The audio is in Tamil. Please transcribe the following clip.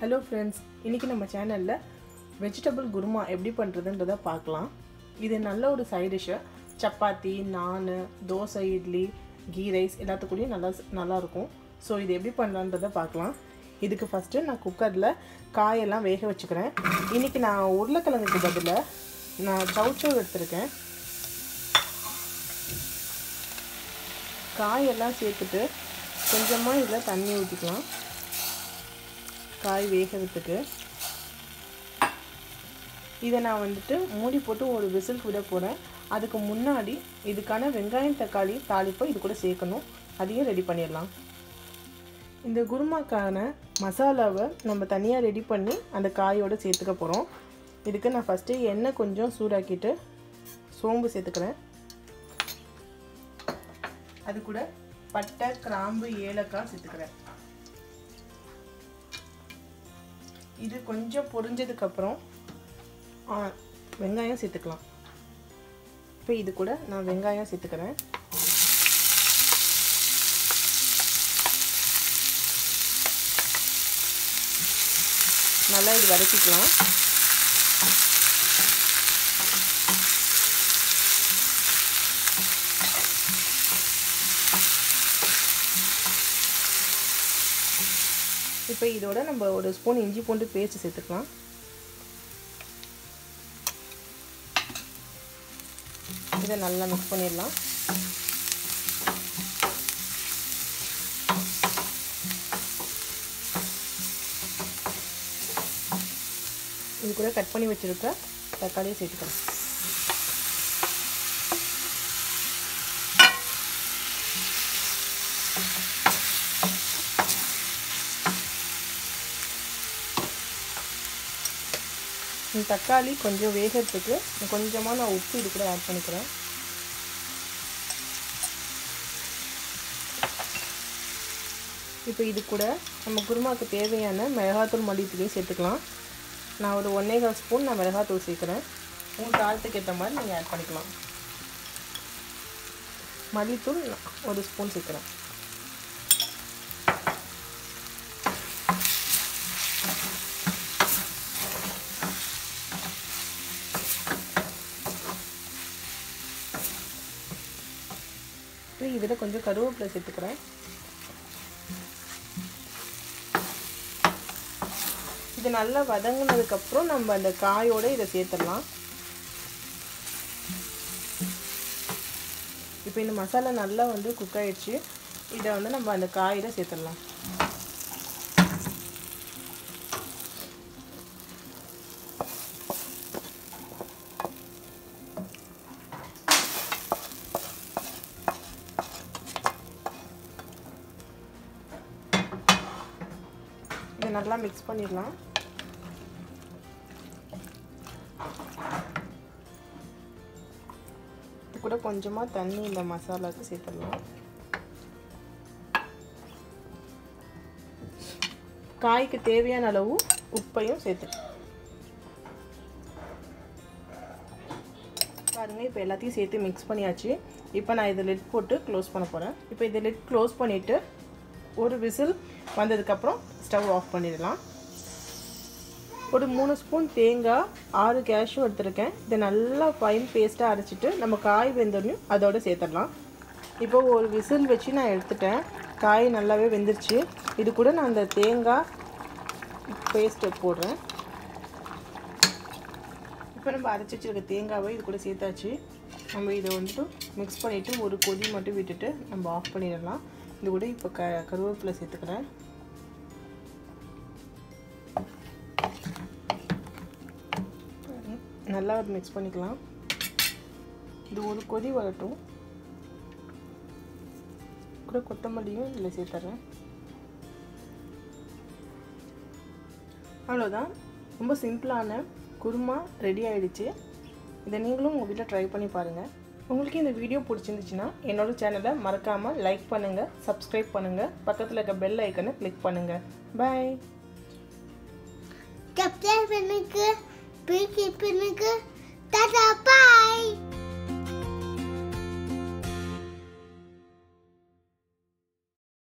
ஹலோ ஃப்ரெண்ட்ஸ் இன்றைக்கி நம்ம சேனலில் வெஜிடபிள் குருமா எப்படி பண்ணுறதுன்றதை பார்க்கலாம் இது நல்ல ஒரு side dish chapati naan dosa idli ghee rice எல்லாத்துக்கூடயும் நல்லா நல்லாயிருக்கும் ஸோ இது எப்படி பண்ணலான்றதை பார்க்கலாம் இதுக்கு ஃபஸ்ட்டு நான் குக்கரில் காயெல்லாம் வேக வச்சுக்கிறேன் இன்றைக்கி நான் உருளைக்கிழங்குக்கு பதிலாக நான் சவுச்சவு எடுத்திருக்கேன் காயெல்லாம் சேர்த்துட்டு கொஞ்சமாக இதில் தண்ணி ஊற்றிக்கலாம் காய் வேகிறதுக்கு இதை நான் வந்துட்டு மூடி போட்டு ஒரு விசில் விட போகிறேன் அதுக்கு முன்னாடி இதுக்கான வெங்காயம் தக்காளி தாளிப்பை இது கூட சேர்க்கணும் அதையும் ரெடி பண்ணிடலாம் இந்த குருமாக்கான மசாலாவை நம்ம தனியாக ரெடி பண்ணி அந்த காயோடு சேர்த்துக்க போகிறோம் இதுக்கு நான் ஃபஸ்ட்டு எண்ணெய் கொஞ்சம் சூடாக்கிட்டு சோம்பு சேர்த்துக்கிறேன் அது கூட பட்டை கிராம்பு ஏலக்காய் சேர்த்துக்கிறேன் இது கொஞ்சம் பொரிஞ்சதுக்கப்புறம் வெங்காயம் சேர்த்துக்கலாம் இப்போ இது கூட நான் வெங்காயம் சேர்த்துக்கிறேன் நல்லா இது வதக்கிக்கலாம் இப்போ இதோட நம்ம ஒரு ஸ்பூன் இஞ்சி பூண்டு பேஸ்ட் சேர்த்துக்கலாம் இதை நல்லா மிக்ஸ் பண்ணிடலாம் இது கூட கட் பண்ணி வச்சுருக்க தக்காளியை சேர்த்துக்கலாம் இந்த தக்காளி கொஞ்சம் வேகிறதுக்கு கொஞ்சமாக நான் உப்பு இது கூட ஆட் பண்ணிக்கிறேன் இப்போ இது கூட நம்ம குருமாவுக்கு தேவையான மிளகாத்தூள் மல்லித்தூளையும் சேர்த்துக்கலாம் நான் ஒரு ஒன்றே கால் ஸ்பூன் நான் மிளகாத்தூள் சேர்க்குறேன் உங்கள் காலத்துக்கு ஏற்ற மாதிரி நீங்கள் ஆட் பண்ணிக்கலாம் மல்லித்தூள் ஒரு ஸ்பூன் சேர்க்குறேன் இதில் கொஞ்சம் கருவேப்பிலை சேர்த்துக்கிறேன் இது நல்லா வதங்கினதுக்கப்புறம் நம்ம அந்த காயோட இதை சேர்த்துடலாம் இப்போ இந்த மசாலா நல்லா வந்து குக் ஆயிடுச்சு இதை வந்து நம்ம அந்த காயில் சேர்த்துடலாம் இதை நல்லா மிக்ஸ் பண்ணிடலாம் இது கூட கொஞ்சமாக தண்ணி இந்த மசாலாவுக்கு சேர்த்துடலாம் காய்க்கு தேவையான அளவு உப்பையும் சேர்த்து பாருங்கள் இப்போ எல்லாத்தையும் சேர்த்து மிக்ஸ் பண்ணியாச்சு இப்போ நான் இதை லிட் போட்டு க்ளோஸ் பண்ண போகிறேன் இப்போ இதை லிட் க்ளோஸ் பண்ணிவிட்டு ஒரு விசில் வந்ததுக்கப்புறம் ஸ்டவ் ஆஃப் பண்ணிடலாம் ஒரு மூணு ஸ்பூன் தேங்காய் ஆறு கேஷும் எடுத்துருக்கேன் இதை நல்லா ஃபைன் பேஸ்ட்டாக அரைச்சிட்டு நம்ம காய் வெந்தோடனையும் அதோடு சேர்த்துடலாம் இப்போ ஒரு விசில் வச்சு நான் எடுத்துட்டேன் காய் நல்லாவே வெந்துருச்சு இது கூட நான் அந்த தேங்காய் பேஸ்ட்டு போடுறேன் இப்போ நம்ம அரைச்சி வச்சுருக்க தேங்காவை இது கூட சேர்த்தாச்சு நம்ம இதை வந்துட்டு மிக்ஸ் பண்ணிவிட்டு ஒரு கொதி மட்டும் விட்டுட்டு நம்ம ஆஃப் பண்ணிடலாம் இது கூட இப்போ க கருவேப்பிலை சேர்த்துக்கிறேன் நல்லா மிக்ஸ் பண்ணிக்கலாம் இது ஒரு கொதி வரட்டும் கூட கொத்தமல்லியும் இதில் சேர்த்துறேன் அவ்வளோதான் ரொம்ப சிம்பிளான குருமா ரெடி ஆகிடுச்சு இதை நீங்களும் உங்கள் வீட்டில் ட்ரை பண்ணி பாருங்கள் உங்களுக்கு இந்த வீடியோ பிடிச்சிருந்துச்சுன்னா என்னோடய சேனலை மறக்காமல் லைக் பண்ணுங்கள் சப்ஸ்கிரைப் பண்ணுங்கள் பக்கத்தில் இருக்க பெல் ஐக்கனை கிளிக் பண்ணுங்கள் பாய் சப்ஸ்கிரைப் பண்ணுங்க பிடிச்சி பண்ணுங்க